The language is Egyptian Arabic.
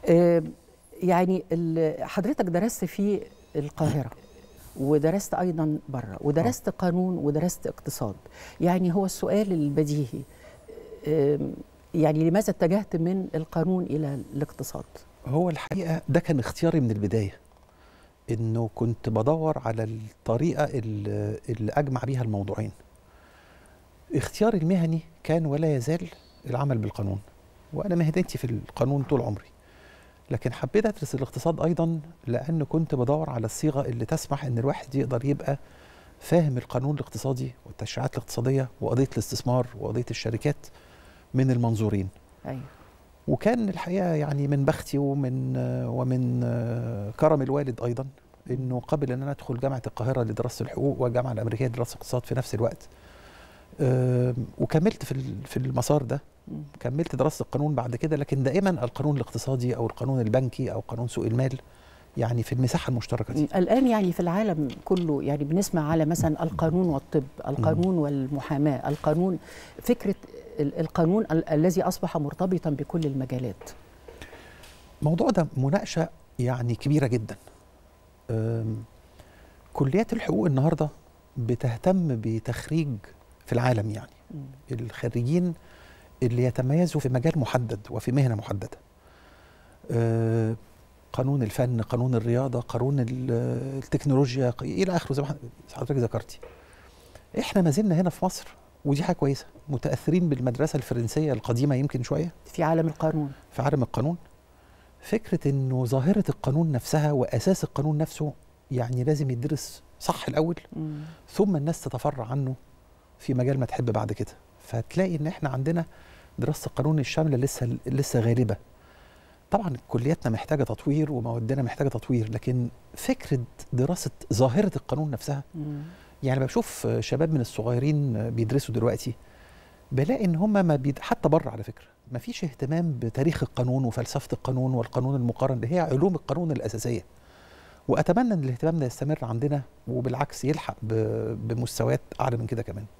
آه، يعني ال- حضرتك درست في القاهرة ودرست أيضا بره ودرست قانون ودرست اقتصاد يعني هو السؤال البديهي آم، يعني لماذا اتجهت من القانون إلى الاقتصاد؟ هو الحقيقه ده كان اختياري من البدايه انه كنت بدور على الطريقه اللي, اللي اجمع بيها الموضوعين اختياري المهني كان ولا يزال العمل بالقانون وانا مهنتي في القانون طول عمري لكن حبيت ادرس الاقتصاد ايضا لان كنت بدور على الصيغه اللي تسمح ان الواحد يقدر يبقى فاهم القانون الاقتصادي والتشريعات الاقتصاديه وقضيه الاستثمار وقضيه الشركات من المنظورين أيوة. وكان الحقيقه يعني من بختي ومن ومن كرم الوالد ايضا انه قبل ان انا ادخل جامعه القاهره لدراسه الحقوق والجامعه الامريكيه لدراسه الاقتصاد في نفس الوقت أم، وكملت في ال- في المسار ده مم. كملت دراسه القانون بعد كده لكن دائما القانون الاقتصادي او القانون البنكي او قانون سوق المال يعني في المساحه المشتركه دي الآن يعني في العالم كله يعني بنسمع على مثلا القانون والطب القانون والمحاماة القانون فكرة ال- القانون ال- الذي أصبح مرتبطا بكل المجالات الموضوع ده مناقشه يعني كبيره جدا أم، كليات الحقوق النهارده بتهتم بتخريج في العالم يعني مم. الخريجين اللي يتميزوا في مجال محدد وفي مهنه محدده. آه، قانون الفن، قانون الرياضه، قانون ال- التكنولوجيا ق- الى اخره زي ما حضرتك ذكرتي. احنا ما زلنا هنا في مصر ودي حاجه كويسه متاثرين بالمدرسه الفرنسيه القديمه يمكن شويه في عالم القانون في عالم القانون. فكره انه ظاهره القانون نفسها واساس القانون نفسه يعني لازم يدرس صح الاول مم. ثم الناس تتفرع عنه في مجال ما تحب بعد كده فتلاقي ان احنا عندنا دراسه القانون الشامله لسه لسه غالبه طبعا كلياتنا محتاجه تطوير وموادنا محتاجه تطوير لكن فكره دراسه ظاهره القانون نفسها مم. يعني بشوف شباب من الصغيرين بيدرسوا دلوقتي بلاقي ان هم ما بيد... حتى بره على فكره ما فيش اهتمام بتاريخ القانون وفلسفه القانون والقانون المقارن اللي هي علوم القانون الاساسيه واتمنى ان الاهتمام ده يستمر عندنا وبالعكس يلحق ب... بمستويات اعلى من كده كمان